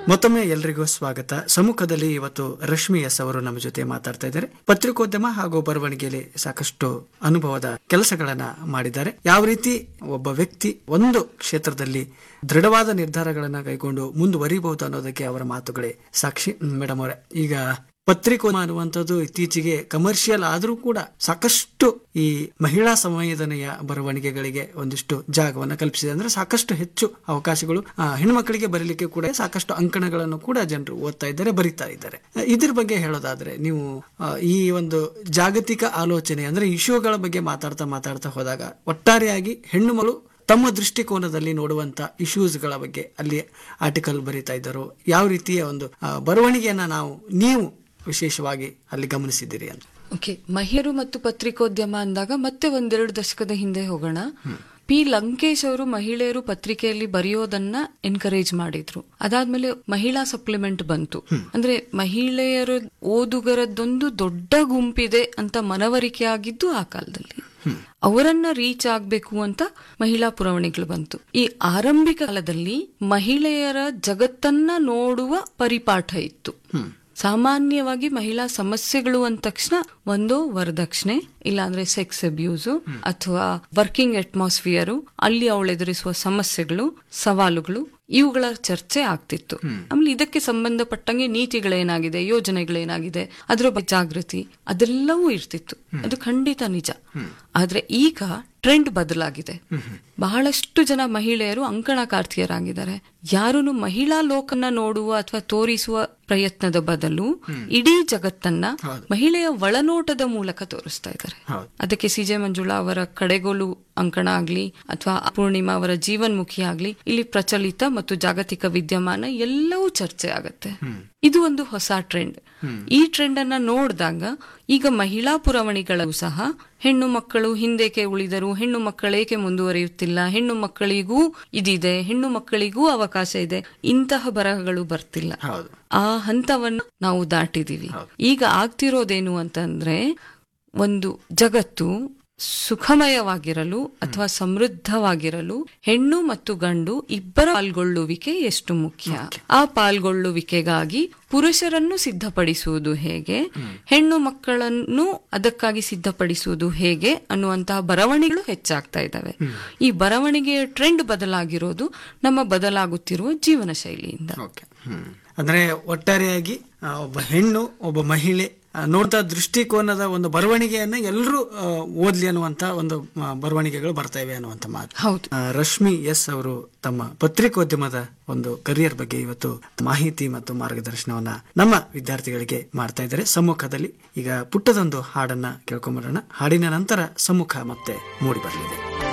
ಮತ್ತೊಮ್ಮೆ ಎಲ್ರಿಗೂ ಸ್ವಾಗತ ಸಮ್ಮುಖದಲ್ಲಿ ಇವತ್ತು ರಶ್ಮಿ ಎಸ್ ಅವರು ನಮ್ಮ ಜೊತೆ ಮಾತಾಡ್ತಾ ಇದ್ದಾರೆ ಪತ್ರಿಕೋದ್ಯಮ ಹಾಗೂ ಬರವಣಿಗೆಯಲ್ಲಿ ಸಾಕಷ್ಟು ಅನುಭವದ ಕೆಲಸಗಳನ್ನ ಮಾಡಿದ್ದಾರೆ ಯಾವ ರೀತಿ ಒಬ್ಬ ವ್ಯಕ್ತಿ ಒಂದು ಕ್ಷೇತ್ರದಲ್ಲಿ ದೃಢವಾದ ನಿರ್ಧಾರಗಳನ್ನ ಕೈಗೊಂಡು ಮುಂದುವರಿಬಹುದು ಅನ್ನೋದಕ್ಕೆ ಅವರ ಮಾತುಗಳೇ ಸಾಕ್ಷಿ ಮೇಡಮ್ ಅವರೇ ಈಗ ಪತ್ರಿಕೋದ್ಯಮ ಅನ್ನುವಂಥದ್ದು ಇತ್ತೀಚೆಗೆ ಕಮರ್ಷಿಯಲ್ ಆದರೂ ಕೂಡ ಸಾಕಷ್ಟು ಈ ಮಹಿಳಾ ಸಂವೇದನೆಯ ಬರವಣಿಗೆಗಳಿಗೆ ಒಂದಿಷ್ಟು ಜಾಗವನ್ನು ಕಲ್ಪಿಸಿದೆ ಅಂದ್ರೆ ಸಾಕಷ್ಟು ಹೆಚ್ಚು ಅವಕಾಶಗಳು ಆ, ಹೆಣ್ಮಕ್ಳಿಗೆ ಬರೀಲಿಕ್ಕೆ ಕೂಡ ಸಾಕಷ್ಟು ಅಂಕಣಗಳನ್ನು ಕೂಡ ಜನರು ಓದ್ತಾ ಇದ್ದಾರೆ ಬರೀತಾ ಇದ್ದಾರೆ ಆ, ಇದ್ರ ಬಗ್ಗೆ ಹೇಳೋದಾದ್ರೆ ನೀವು ಆ, ಈ ಒಂದು ಜಾಗತಿಕ ಆಲೋಚನೆ ಅಂದ್ರೆ ಇಶ್ಯೂಗಳ ಬಗ್ಗೆ ಮಾತಾಡ್ತಾ ಮಾತಾಡ್ತಾ ಹೋದಾಗ ಒಟ್ಟಾರೆಯಾಗಿ ಹೆಣ್ಣು ಮಗಳು ತಮ್ಮ ದೃಷ್ಟಿಕೋನದಲ್ಲಿ ನೋಡುವಂತ ಇಶ್ಯೂಸ್ಗಳ ಬಗ್ಗೆ ಅಲ್ಲಿ ಆರ್ಟಿಕಲ್ ಬರೀತಾ ಇದ್ದರು ಯಾವ ರೀತಿಯ ಒಂದು ಆ, ಬರವಣಿಗೆಯನ್ನ ನಾವು ನೀವು ವಿಶೇಷವಾಗಿ ಅಲ್ಲಿ ಗಮನಿಸಿದ್ದೀರಿ ಅಂತ ಓಕೆ ಮಹಿಳೆಯರು ಮತ್ತು ಪತ್ರಿಕೋದ್ಯಮ ಅಂದಾಗ ಮತ್ತೆ ಒಂದೆರಡು ದಶಕದ ಹಿಂದೆ ಹೋಗೋಣ ಪಿ ಲಂಕೇಶ್ ಅವರು ಮಹಿಳೆಯರು ಪತ್ರಿಕೆಯಲ್ಲಿ ಬರೆಯೋದನ್ನ ಎನ್ಕರೇಜ್ ಮಾಡಿದ್ರು ಅದಾದ್ಮೇಲೆ ಮಹಿಳಾ ಸಪ್ಲಿಮೆಂಟ್ ಬಂತು ಅಂದ್ರೆ ಮಹಿಳೆಯರ ಓದುಗರದ್ದೊಂದು ದೊಡ್ಡ ಗುಂಪಿದೆ ಅಂತ ಮನವರಿಕೆ ಆಗಿದ್ದು ಆ ಕಾಲದಲ್ಲಿ ಅವರನ್ನ ರೀಚ್ ಆಗ್ಬೇಕು ಅಂತ ಮಹಿಳಾ ಪುರವಣಿಗಳು ಬಂತು ಈ ಆರಂಭಿಕ ಕಾಲದಲ್ಲಿ ಮಹಿಳೆಯರ ಜಗತ್ತನ್ನ ನೋಡುವ ಪರಿಪಾಠ ಇತ್ತು ಸಾಮಾನ್ಯವಾಗಿ ಮಹಿಳಾ ಸಮಸ್ಯೆಗಳು ಅಂದ ತಕ್ಷಣ ಒಂದು ವರದಕ್ಷಿಣೆ ಇಲ್ಲಾಂದ್ರೆ ಸೆಕ್ಸ್ ಅಬ್ಯೂಸು ಅಥವಾ ವರ್ಕಿಂಗ್ ಅಟ್ಮಾಸ್ಫಿಯರು ಅಲ್ಲಿ ಅವಳು ಎದುರಿಸುವ ಸಮಸ್ಯೆಗಳು ಸವಾಲುಗಳು ಇವುಗಳ ಚರ್ಚೆ ಆಗ್ತಿತ್ತು ಆಮೇಲೆ ಇದಕ್ಕೆ ಸಂಬಂಧಪಟ್ಟಂಗೆ ನೀತಿಗಳೇನಾಗಿದೆ ಯೋಜನೆಗಳೇನಾಗಿದೆ ಅದರ ಬಗ್ಗೆ ಜಾಗೃತಿ ಅದೆಲ್ಲವೂ ಇರ್ತಿತ್ತು ಅದು ಖಂಡಿತ ನಿಜ ಆದ್ರೆ ಈಗ ಟ್ರೆಂಡ್ ಬದಲಾಗಿದೆ ಬಹಳಷ್ಟು ಜನ ಮಹಿಳೆಯರು ಅಂಕಣಕಾರ್ತಿಯರಾಗಿದ್ದಾರೆ ಯಾರೂ ಮಹಿಳಾ ಲೋಕನ್ನ ನೋಡುವ ಅಥವಾ ತೋರಿಸುವ ಪ್ರಯತ್ನದ ಬದಲು ಇಡೀ ಜಗತ್ತನ್ನ ಮಹಿಳೆಯ ಒಳನೋಟದ ಮೂಲಕ ತೋರಿಸ್ತಾ ಇದ್ದಾರೆ ಹೌದು. ಅದಕ್ಕೆ ಸಿ ಜೆ ಮಂಜುಳಾ ಅವರ ಕಡೆಗೋಲು ಅಂಕಣ ಆಗ್ಲಿ ಅಥವಾ ಪೂರ್ಣಿಮಾ ಅವರ ಜೀವನ್ಮುಖಿ ಆಗ್ಲಿ ಇಲ್ಲಿ ಪ್ರಚಲಿತ ಮತ್ತು ಜಾಗತಿಕ ವಿದ್ಯಮಾನ ಎಲ್ಲವೂ ಚರ್ಚೆ ಆಗತ್ತೆ ಇದು ಒಂದು ಹೊಸ ಟ್ರೆಂಡ್ ಈ ಟ್ರೆಂಡ್ ಅನ್ನ ನೋಡಿದಾಗ ಈಗ ಮಹಿಳಾ ಪುರವಣಿಗಳು ಸಹ ಹೆಣ್ಣು ಮಕ್ಕಳು ಹಿಂದೆಕೆ ಉಳಿದರು ಹೆಣ್ಣು ಮಕ್ಕಳೇಕೆ ಮುಂದುವರಿಯುತ್ತಿಲ್ಲ ಹೆಣ್ಣು ಮಕ್ಕಳಿಗೂ ಇದಿದೆ ಹೆಣ್ಣು ಮಕ್ಕಳಿಗೂ ಅವಕಾಶ ಇದೆ ಇಂತಹ ಬರಹಗಳು ಬರ್ತಿಲ್ಲ ಹೌದು ಆ ಹಂತವನ್ನು ನಾವು ದಾಟಿದೀವಿ ಈಗ ಆಗ್ತಿರೋದೇನು ಅಂತಂದ್ರೆ ಒಂದು ಜಗತ್ತು ಸುಖಮಯವಾಗಿರಲು ಅಥವಾ ಸಮೃದ್ಧವಾಗಿರಲು ಹೆಣ್ಣು ಮತ್ತು ಗಂಡು ಇಬ್ಬರ ಪಾಲ್ಗೊಳ್ಳುವಿಕೆ ಎಷ್ಟು ಮುಖ್ಯ ಆ ಪಾಲ್ಗೊಳ್ಳುವಿಕೆಗಾಗಿ ಪುರುಷರನ್ನು ಸಿದ್ಧಪಡಿಸುವುದು ಹೇಗೆ ಹೆಣ್ಣು ಮಕ್ಕಳನ್ನು ಅದಕ್ಕಾಗಿ ಸಿದ್ಧಪಡಿಸುವುದು ಹೇಗೆ ಅನ್ನುವಂತಹ ಬರವಣಿಗೆಗಳು ಹೆಚ್ಚಾಗ್ತಾ ಇದ್ದಾವೆ ಈ ಬರವಣಿಗೆಯ ಟ್ರೆಂಡ್ ಬದಲಾಗಿರೋದು ನಮ್ಮ ಬದಲಾಗುತ್ತಿರುವ ಜೀವನ ಶೈಲಿಯಿಂದ ಓಕೆ ಅಂದ್ರೆ ಒಟ್ಟಾರೆಯಾಗಿ ಆ, ಒಬ್ಬ ಹೆಣ್ಣು ಒಬ್ಬ ಮಹಿಳೆ ಆ, ನೋಡ್ತಾ ದೃಷ್ಟಿಕೋನದ ಒಂದು ಬರವಣಿಗೆಯನ್ನ ಎಲ್ಲರೂ ಓದ್ಲಿ ಅನ್ನುವಂತ ಒಂದು ಆ, ಬರವಣಿಗೆಗಳು ಬರ್ತಾ ಇವೆ ಅನ್ನುವಂತ ಮಾತು ಹೌದು ಆ, ರಶ್ಮಿ ಎಸ್ ಅವರು ತಮ್ಮ ಪತ್ರಿಕೋದ್ಯಮದ ಒಂದು ಕರಿಯರ್ ಬಗ್ಗೆ ಇವತ್ತು ಮಾಹಿತಿ ಮತ್ತು ಮಾರ್ಗದರ್ಶನವನ್ನ ನಮ್ಮ ವಿದ್ಯಾರ್ಥಿಗಳಿಗೆ ಮಾಡ್ತಾ ಇದ್ದಾರೆ ಸಮ್ಮುಖದಲ್ಲಿ ಈಗ ಪುಟ್ಟದೊಂದು ಹಾಡನ್ನ ಕೇಳ್ಕೊಂಬರೋಣ ಹಾಡಿನ ನಂತರ ಸಮ್ಮುಖ ಮತ್ತೆ ಮೂಡಿ ಬರಲಿದೆ